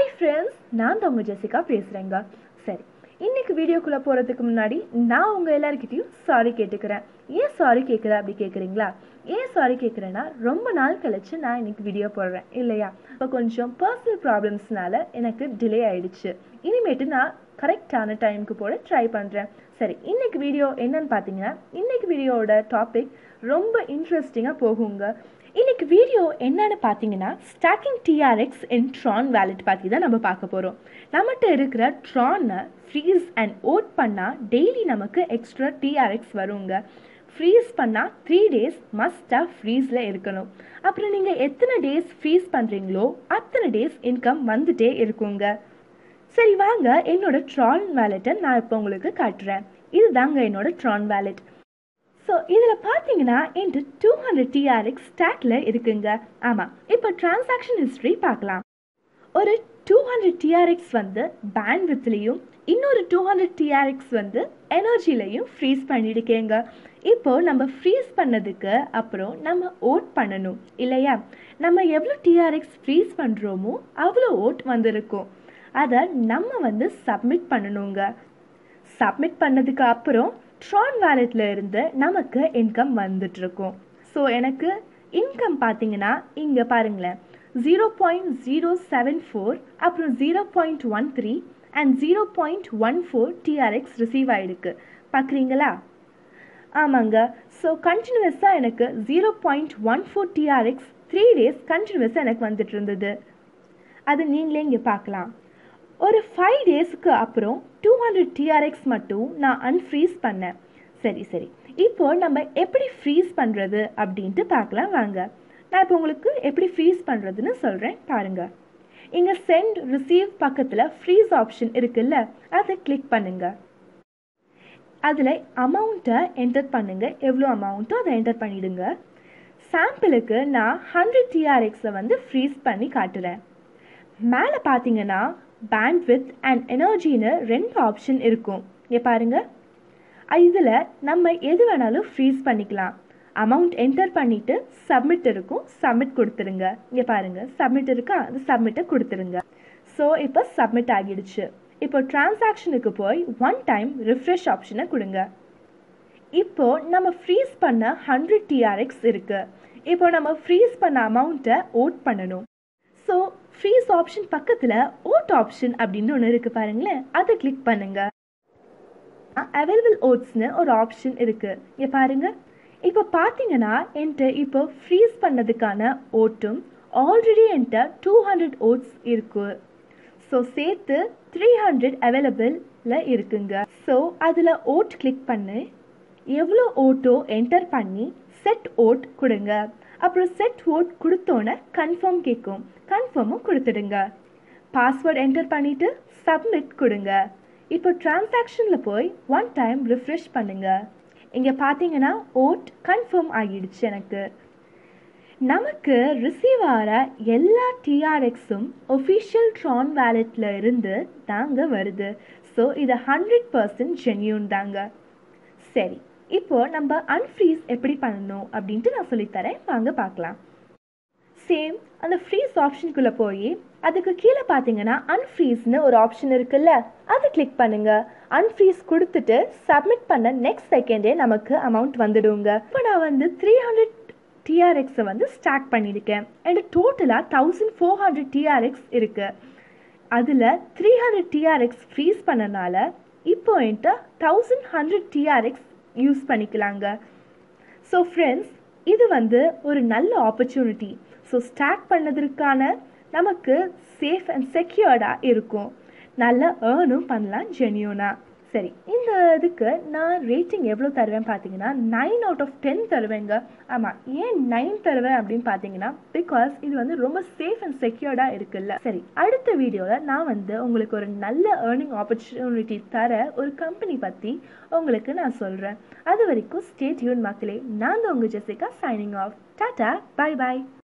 hi friends நான் தான் உங்கள் ஜெசிகா பேசுகிறேங்க சரி இன்னைக்கு வீடியோக்குள்ளே போகிறதுக்கு முன்னாடி நான் உங்கள் எல்லாருக்கிட்டையும் சாரி கேட்டுக்கிறேன் ஏன் சாரி கேட்குறேன் அப்படி கேட்குறீங்களா ஏன் சாரி கேட்குறேன்னா ரொம்ப நாள் கழிச்சு நான் இன்னைக்கு வீடியோ போடுறேன் இல்லையா இப்போ கொஞ்சம் பர்சனல் ப்ராப்ளம்ஸ்னால எனக்கு டிலே ஆயிடுச்சு இனிமேட்டு நான் கரெக்டான டைமுக்கு போட ட்ரை பண்ணுறேன் சரி இன்னைக்கு வீடியோ என்னன்னு பார்த்தீங்கன்னா இன்னைக்கு வீடியோவோட டாபிக் ரொம்ப இன்ட்ரெஸ்டிங்காக போகுங்க இன்னைக்கு வீடியோ என்னன்னு பார்த்தீங்கன்னா staking TRX in Tron wallet பற்றி தான் நம்ம பார்க்க போகிறோம் நம்மகிட்ட இருக்கிற ட்ரானை ஃப்ரீஸ் அண்ட் ஓட் பண்ணால் டெய்லி நமக்கு எக்ஸ்ட்ரா டிஆர்எக்ஸ் வருங்க ஃப்ரீஸ் பண்ணால் த்ரீ டேஸ் மஸ்ட்டாக ஃப்ரீஸில் இருக்கணும் அப்புறம் நீங்கள் எத்தனை டேஸ் ஃப்ரீஸ் பண்ணுறீங்களோ அத்தனை டேஸ் இன்கம் வந்துட்டே இருக்குங்க சரி வாங்க என்னோட ட்ரான் வேலெட்டை நான் இப்போ உங்களுக்கு காட்டுறேன் இதுதாங்க என்னோட ட்ரான் வேலெட் ஸோ இதில் பார்த்தீங்கன்னா என்கிட்ட டூ ஹண்ட்ரட் டிஆர்எக்ஸ் ஸ்டாக்ல இருக்குங்க ஆமாம் இப்போ டிரான்சாக்ஷன் ஹிஸ்ட்ரி பார்க்கலாம் ஒரு டூ ஹண்ட்ரட் டிஆர்எக்ஸ் வந்து பேண்ட் வித்லேயும் இன்னொரு டூ ஹண்ட்ரட் டிஆர்எக்ஸ் வந்து எனர்ஜிலையும் ஃப்ரீஸ் பண்ணியிருக்கேங்க இப்போ நம்ம ஃப்ரீஸ் பண்ணதுக்கு அப்புறம் நம்ம ஓட் பண்ணணும் இல்லையா நம்ம எவ்வளோ டிஆர்எக்ஸ் ஃப்ரீஸ் பண்ணுறோமோ அவ்வளோ ஓட் வந்திருக்கும் அதை நம்ம வந்து சப்மிட் பண்ணணுங்க சப்மிட் பண்ணதுக்கு அப்புறம் ட்ரான் வேலெட்டில் இருந்து நமக்கு இன்கம் வந்துட்டுருக்கும் ஸோ எனக்கு இன்கம் பார்த்தீங்கன்னா இங்கே பாருங்களேன் zero point zero seven four அப்புறம் zero point one three and zero point one four TRX receive ஆகிருக்கு பார்க்குறீங்களா ஆமாங்க ஸோ கண்டினியூஸாக எனக்கு zero point one four TRX three days கண்டினியூஸாக எனக்கு வந்துட்டு இருந்தது அது நீங்களே இங்கே பார்க்கலாம் ஒரு ஃபைவ் டேஸ்க்கு அப்புறம் டூ ஹண்ட்ரட் டிஆர்எக்ஸ் மட்டும் நான் அன்ஃப்ரீஸ் பண்ணேன் சரி சரி இப்போ நம்ம எப்படி ஃப்ரீஸ் பண்ணுறது அப்படின்ட்டு பார்க்கலாம் வாங்க நான் இப்போ உங்களுக்கு எப்படி ஃப்ரீஸ் பண்ணுறதுன்னு சொல்கிறேன் பாருங்கள் இங்கே சென்ட் ரிசீவ் பக்கத்தில் ஃப்ரீஸ் ஆப்ஷன் இருக்குல்ல அதை கிளிக் பண்ணுங்க அதில் அமௌண்ட்டை என்டர் பண்ணுங்க எவ்வளோ அமௌண்ட்டோ அதை என்டர் பண்ணிடுங்க சாம்பிளுக்கு நான் ஹண்ட்ரட் டிஆர்எக்ஸை வந்து ஃப்ரீஸ் பண்ணி காட்டுறேன் மேலே பார்த்தீங்கன்னா பேண்ட் வித் அண்ட் எனர்ஜின்னு ரெண்டு ஆப்ஷன் இருக்கும் இங்கே பாருங்க இதில் நம்ம எது வேணாலும் ஃப்ரீஸ் பண்ணிக்கலாம் அமௌண்ட் என்டர் பண்ணிவிட்டு சப்மிட் இருக்கும் சப்மிட் கொடுத்துருங்க இங்கே பாருங்கள் சப்மிட் இருக்கா அந்த சப்மிட்டை கொடுத்துருங்க ஸோ இப்போ சப்மிட் ஆகிடுச்சு இப்போ டிரான்சாக்ஷனுக்கு போய் ஒன் டைம் ரிஃப்ரெஷ் ஆப்ஷனை கொடுங்க இப்போ நம்ம ஃப்ரீஸ் பண்ண ஹண்ட்ரட் டிஆர்எக்ஸ் இருக்கு இப்போ நம்ம ஃப்ரீஸ் பண்ண அமௌண்ட்டை ஓட் பண்ணணும் ஸோ ஃப்ரீஸ் ஆப்ஷன் பக்கத்தில் ஓட் ஆப்ஷன் அப்படின்னு ஒன்று இருக்குது பாருங்களேன் அதை கிளிக் பண்ணுங்க அவைலபிள் ஓட்ஸ்னு ஒரு ஆப்ஷன் இருக்குது இங்கே பாருங்க இப்போ பார்த்தீங்கன்னா என்கிட்ட இப்போ ஃப்ரீஸ் பண்ணதுக்கான ஓட்டும் ஆல்ரெடி என்கிட்ட டூ ஹண்ட்ரட் ஓட்ஸ் இருக்கு ஸோ சேர்த்து த்ரீ ஹண்ட்ரட் அவைலபிளில் இருக்குங்க ஸோ அதில் ஓட் கிளிக் பண்ணி எவ்வளோ ஓட்டோ என்டர் பண்ணி செட் ஓட் கொடுங்க அப்புறம் செட் ஓட் கொடுத்தோன்னே கன்ஃபார்ம் கேட்கும் கன்ஃபார்மும் கொடுத்துடுங்க பாஸ்வேர்ட் என்டர் பண்ணிவிட்டு சப்மிட் கொடுங்க இப்போ டிரான்சாக்ஷனில் போய் ஒன் டைம் ரிஃப்ரெஷ் பண்ணுங்க இங்கே பார்த்தீங்கன்னா ஓட் கன்ஃபார்ம் ஆகிடுச்சு எனக்கு நமக்கு ரிசீவ் ஆகிற எல்லா டிஆர்எக்ஸும் ஒஃபிஷியல் ட்ரான் வேலெட்டில் இருந்து தாங்க வருது ஸோ இது ஹண்ட்ரட் பர்சன்ட் ஜென்யூன் தாங்க சரி இப்போ நம்ம அன்ஃப்ரீஸ் எப்படி பண்ணணும் அப்படின்ட்டு நான் சொல்லித்தரேன் வாங்க பார்க்கலாம் சேம் அந்த ஃப்ரீஸ் ஆப்ஷனுக்குள்ளே போய் அதுக்கு கீழே பார்த்தீங்கன்னா அன்ஃப்ரீஸ்னு ஒரு ஆப்ஷன் இருக்குல்ல அதை கிளிக் பண்ணுங்க அன்ஃப்ரீஸ் கொடுத்துட்டு சப்மிட் பண்ண நெக்ஸ்ட் செகண்டே நமக்கு அமௌண்ட் வந்துடுங்க இப்போ நான் வந்து த்ரீ ஹண்ட்ரட் டிஆர்எக்ஸை வந்து ஸ்டாக் பண்ணியிருக்கேன் அண்ட் டோட்டலாக தௌசண்ட் ஃபோர் ஹண்ட்ரட் டிஆர்எக்ஸ் இருக்குது அதில் த்ரீ ஹண்ட்ரட் டிஆர்எக்ஸ் ஃப்ரீஸ் பண்ணனால இப்போ என்கிட்ட தௌசண்ட் ஹண்ட்ரட் டிஆர்எக்ஸ் யூஸ் பண்ணிக்கலாங்க ஸோ ஃப்ரெண்ட்ஸ் இது வந்து ஒரு நல்ல ஆப்பர்ச்சுனிட்டி ஸோ ஸ்டார்ட் பண்ணதற்கான நமக்கு சேஃப் அண்ட் செக்யூர்டாக இருக்கும் நல்ல ஏர்னும் பண்ணலாம் ஜென்யூனாக சரி இந்த இதுக்கு நான் ரேட்டிங் எவ்வளோ தருவேன் பார்த்தீங்கன்னா நைன் அவுட் ஆஃப் டென் தருவேங்க ஆமாம் ஏன் நைன் தருவேன் அப்படின்னு பார்த்தீங்கன்னா பிகாஸ் இது வந்து ரொம்ப சேஃப் அண்ட் செக்யூர்டாக இருக்குல்ல சரி அடுத்த வீடியோவில் நான் வந்து உங்களுக்கு ஒரு நல்ல ஏர்னிங் ஆப்பர்ச்சுனிட்டி தர ஒரு கம்பெனி பற்றி உங்களுக்கு நான் சொல்கிறேன் அது வரைக்கும் ஸ்டேட் யூன் மக்களே நான் தான் உங்கள் Jessica signing off tata bye பாய்